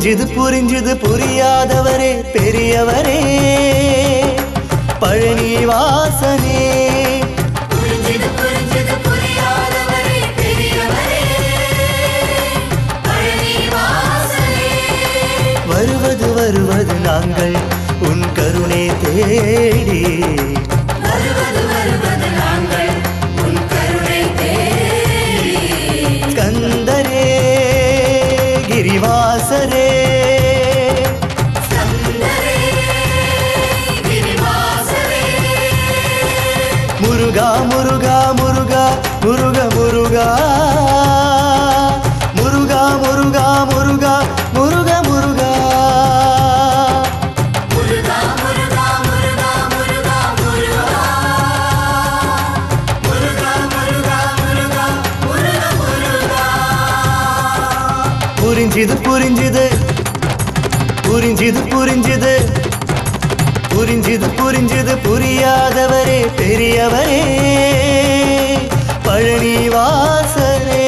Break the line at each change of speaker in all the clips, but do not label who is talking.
புரிஞ்சுது புரிஞ்சுது புரியாதவரே பெரியவரே பழனி வாசனே
புரிஞ்சுது புரிஞ்சுது புரியாதவரே பெரியவரே பழனி வாசனே
வருவது வருவது நாங்கள் உன் கருணை தேடி
வருவது வருவது நாங்கள் உன் கருணை தேடி
கந்தரே கிரிவாசரே
சந்தரே கிரிவாசரே
முருகா முருகா முருகா முருக முருகா முருகா முருகா முருகா முருக முருகா
முருகா முருகா முருகா முருகா முருகா முருகா முருகா முருகா முருகா முருகா
புரிஞ்சுது புரிஞ்சுது புரிஞ்சுது புரிஞ்சுது புரிஞ்சுது புரிஞ்சுது புரியாதவரே பெரியவரே பழனி வாசரே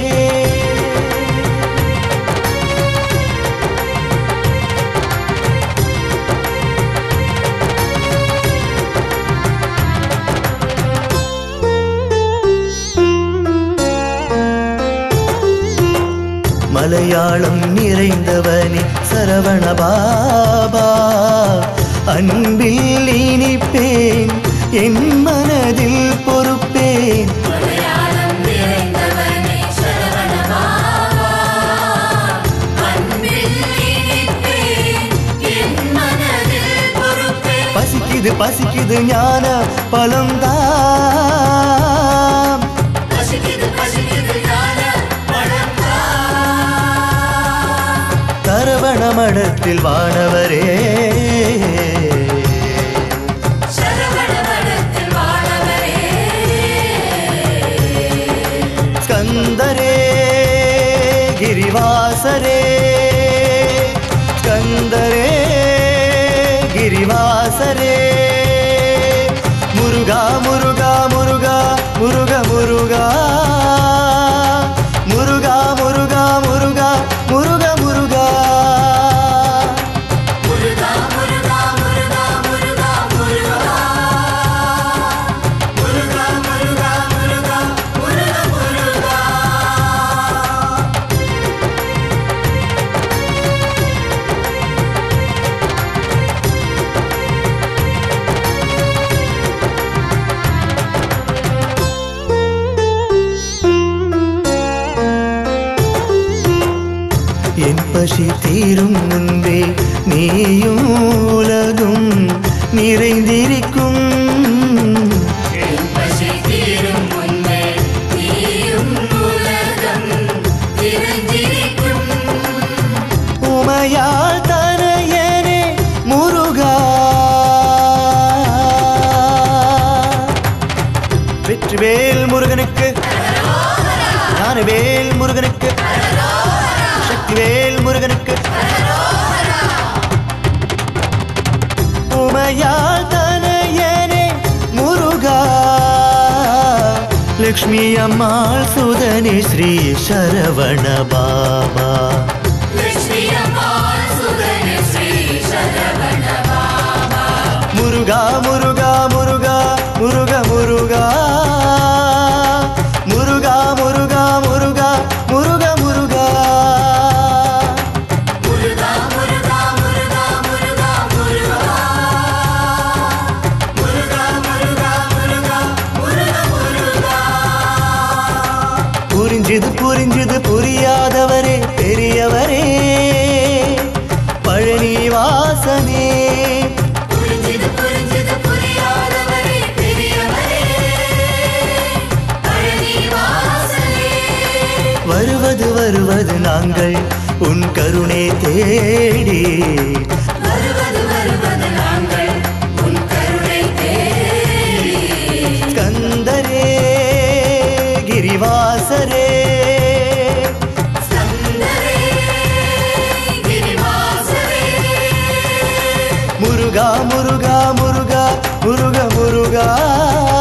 மலையாளம் நிறைந்தவனே சரவண பாபா அன்பில் இனிப்பேன் என் மனதில் பொறுப்பேன்
மலையாளம் நிறைந்தவனே சரவண பாபா அன்பில் இனிப்பேன் என் மனதில் பொறுப்பேன்
பசிக்குது பசிக்குது ஞான பழம்தான்
பசிக்குது பசிக்குது ஞான பழந்தா
தரவண மடத்தில் வானவரே
சரவண மடத்தில் வாழவரே
ஸ்கந்தரே கிரிவாசரே ஸ்கந்தரே கிரிவாசரே முருகா முருகா முருகா முருக முருகா முருகா முருகா முருகா முருக முருகா
முருகா முருகா முருகா முருகா முருகா முருகா முருகா முருகா முருகா முருகா
என் பசி தீரும் முன்பே நீயும் உலகும் நிறைந்திருக்கும்
பசி தீரும் முன்பே நீயும் உலகம் நிறைந்திருக்கும்
உமையால் தனையனே முருகா வெற்றிவேல் முருகனுக்கு ஞானவேல் முருகனுக்கு சக்திவேல் முருகனுக்கு உமையால் தனையனே முருகா லக்ஷ்மி அம்மாள் சுதனே ஸ்ரீ சரவண பாபா
லட்சுமி அம்மாள் சுதனே ஸ்ரீ சரவண பாபா
முருகா முருகா முருகா முருக முருகா முருகா முருகா முருகா முருக முருகா
முருகா முருகா முருகா முருகா முருகா முருகா முருகா முருகா முருகா முருகா
புரிஞ்சுது புரிஞ்சுது புரியாதவரே பெரியவரே பழனி வாசனே
புரிஞ்சுது புரிஞ்சுது புரியாதவரே பெரியவரே பழனி வாசலே
வருவது வருவது நாங்கள் உன் கருணை தேடி
வருவது வருவது நாங்கள் உன் கருணை தேடி
கந்தரே கிரிவாசரே
சந்தரே கிரிவாசரே
முருகா முருகா முருகா முருக முருகா